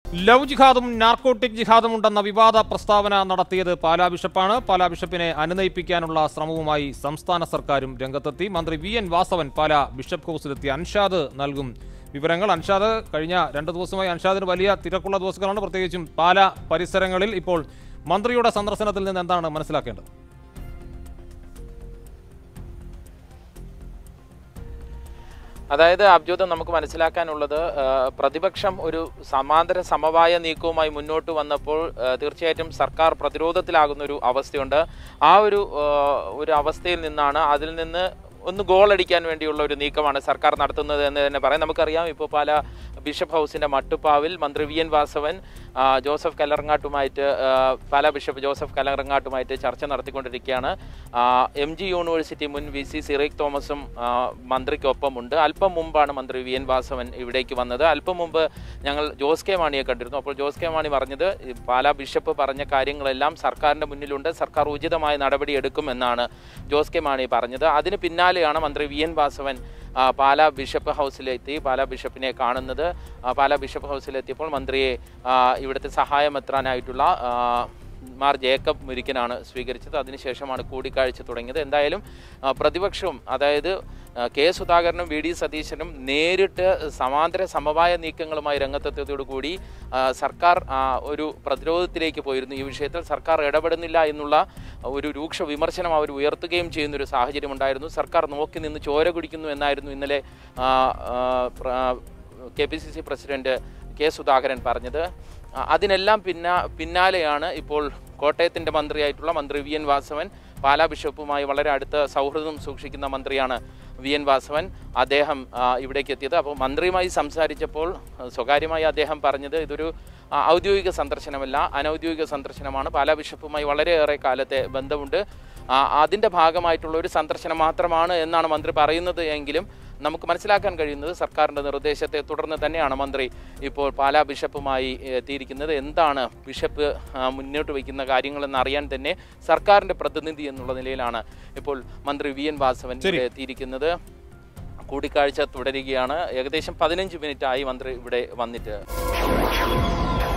Love ജിഹാദും narcotic ജിഹാദും ഉണ്ടെന്ന വിവാദ പ്രസ്താവന നടത്തിയത് പാലാ ബിഷപ്പാണ് പാലാ ബിഷപ്പിനെ അനുനയിപ്പിക്കാനുള്ള ശ്രമവുമായി സംസ്ഥാന സർക്കാരും രംഗത്തെത്തി മന്ത്രി V N Vasavan Pala bishop ഹൗസിലെത്തി അൻഷാദ് നൽകും വിവരങ്ങൾ അൻഷാദ് കഴിഞ്ഞ രണ്ട് ദിവസമായി അൻഷാദിന് വലിയ തിരക്കുള്ള ദിവസങ്ങളാണ് പ്രത്യേകിച്ചും പാലാ പരിസരങ്ങളിൽ ഇപ്പോൾ മന്ത്രിയുടെ സന്ദർശനത്തിൽ നിന്ന് എന്താണ് മനസ്സിലാക്കേണ്ടത് അതായത് അബ്ജോദം നമുക്ക് മനസ്സിലാക്കാനുള്ളത് ആ, പ്രതിപക്ഷം ഒരു സമാന്തര സമവായ നീക്കവുമായി മുന്നോട്ട് വന്നപ്പോൾ ആ, തീർച്ചയായിട്ടും സർക്കാർ പ്രതിരോധത്തിലാകുന്ന ഒരു അവസ്ഥയുണ്ട് ആ ഒരു ആ, ഒരു അവസ്ഥയിൽ നിന്നാണ് അതിൽ നിന്ന് ഒന്ന് ഗോൾ അടിക്കാൻ വേണ്ടിയുള്ള ഒരു നീക്കമാണ് സർക്കാർ നടത്തുന്നത് എന്ന് തന്നെ പറയാം നമുക്കറിയാം ഇപ്പോൾ പല ബിഷപ്പ് ഹൗസിന്റെ മട്ടുപ്പാവിൽ മന്ത്രി വി എൻ വാസവൻ ആ, ജോസഫ് കല്ലറങ്ങാട്ടുമായിട്ട് ആ, പാല ബിഷപ്പ് ജോസഫ് കല്ലറങ്ങാട്ടുമായിട്ട് ചർച്ച നടത്തിക്കൊണ്ടിരിക്കുകയാണ് ആ, എം ജി യൂണിവേഴ്സിറ്റി മുൻ വി സി സിറേക് തോമസും ആ, മന്ത്രിക്കൊപ്പമുണ്ട് അല്പം മുമ്പാണ് മന്ത്രി വി എൻ വാസവൻ ഇവിടേക്ക് വന്നത് അല്പം മുമ്പ് ഞങ്ങൾ ജോസ് കെ മാണിയെ കണ്ടിരുന്നു അപ്പോൾ ജോസ് കെ മാണി പറഞ്ഞത് ഈ പാലാ ബിഷപ്പ് പറഞ്ഞ കാര്യങ്ങളെല്ലാം സർക്കാരിൻ്റെ മുന്നിലുണ്ട് സർക്കാർ ഉചിതമായ നടപടി എടുക്കുമെന്നാണ് ജോസ് കെ മാണി പറഞ്ഞത് അതിന് പിന്നാലെയാണ് മന്ത്രി വി എൻ വാസവൻ ആ, പാലാ ബിഷപ്പ് ഹൗസിലെത്തി പാലാ ബിഷപ്പിനെ കാണുന്നത് ആ, പാലാ ബിഷപ്പ് ഹൗസിലെത്തിയപ്പോൾ മന്ത്രിയെ ആ, ഇവിടുത്തെ സഹായമെത്രാനായിട്ടുള്ള ആ, മാർ ജേക്കബ് മുരിക്കനാണ് സ്വീകരിച്ചത് അതിനുശേഷമാണ് കൂടിക്കാഴ്ച തുടങ്ങിയത് എന്തായാലും ആ, പ്രതിപക്ഷവും അതായത് ആ, കെ സുധാകരനും വി ഡി സതീശനും നേരിട്ട് സമാന്തര സമവായ നീക്കങ്ങളുമായി രംഗത്തെത്തിയതോടുകൂടി ആ, സർക്കാർ ആ, ഒരു പ്രതിരോധത്തിലേക്ക് പോയിരുന്നു ഈ വിഷയത്തിൽ സർക്കാർ ഇടപെടുന്നില്ല എന്നുള്ള ഒരു രൂക്ഷ വിമർശനം അവർ ഉയർത്തുകയും ചെയ്യുന്ന ഒരു സാഹചര്യം ഉണ്ടായിരുന്നു സർക്കാർ നോക്കി നിന്ന് ചോര കുടിക്കുന്നു എന്നായിരുന്നു ഇന്നലെ ആ, ആ, പ്ര- ആ, K P C C president K Sudhakaran പറഞ്ഞത് ആ, അതിനെല്ലാം പിന്നാ പിന്നാലെയാണ് ഇപ്പോൾ കോട്ടയത്തിൻ്റെ മന്ത്രിയായിട്ടുള്ള മന്ത്രി വി എൻ വാസവൻ പാലാ ബിഷപ്പുമായി വളരെ അടുത്ത സൗഹൃദം സൂക്ഷിക്കുന്ന മന്ത്രിയാണ് വി എൻ വാസവൻ അദ്ദേഹം ആ, ഇവിടേക്ക് എത്തിയത് അപ്പോൾ മന്ത്രിയുമായി സംസാരിച്ചപ്പോൾ ആ, സ്വകാര്യമായി അദ്ദേഹം പറഞ്ഞത് ഇതൊരു ആ, ഔദ്യോഗിക സന്ദർശനമല്ല അനൗദ്യോഗിക സന്ദർശനമാണ് പാലാ ബിഷപ്പുമായി വളരെയേറെ കാലത്തെ ബന്ധമുണ്ട് ആ, അതിൻ്റെ ഭാഗമായിട്ടുള്ള ഒരു സന്ദർശനം മാത്രമാണ് എന്നാണ് മന്ത്രി പറയുന്നത് എങ്കിലും നമുക്ക് മനസ്സിലാക്കാൻ കഴിയുന്നത് സർക്കാരിൻ്റെ നിർദ്ദേശത്തെ തുടർന്ന് തന്നെയാണ് മന്ത്രി ഇപ്പോൾ പാലാ ബിഷപ്പുമായി എത്തിയിരിക്കുന്നത് എന്താണ് ബിഷപ്പ് ആ, മുന്നോട്ട് വയ്ക്കുന്ന കാര്യങ്ങളെന്ന് അറിയാൻ തന്നെ സർക്കാരിൻ്റെ പ്രതിനിധി എന്നുള്ള നിലയിലാണ് ഇപ്പോൾ മന്ത്രി വി എൻ വാസവൻ ശരി. ഇവിടെ എത്തിയിരിക്കുന്നത് കൂടിക്കാഴ്ച തുടരുകയാണ് ഏകദേശം പതിനഞ്ച് മിനിറ്റായി മന്ത്രി ഇവിടെ വന്നിട്ട്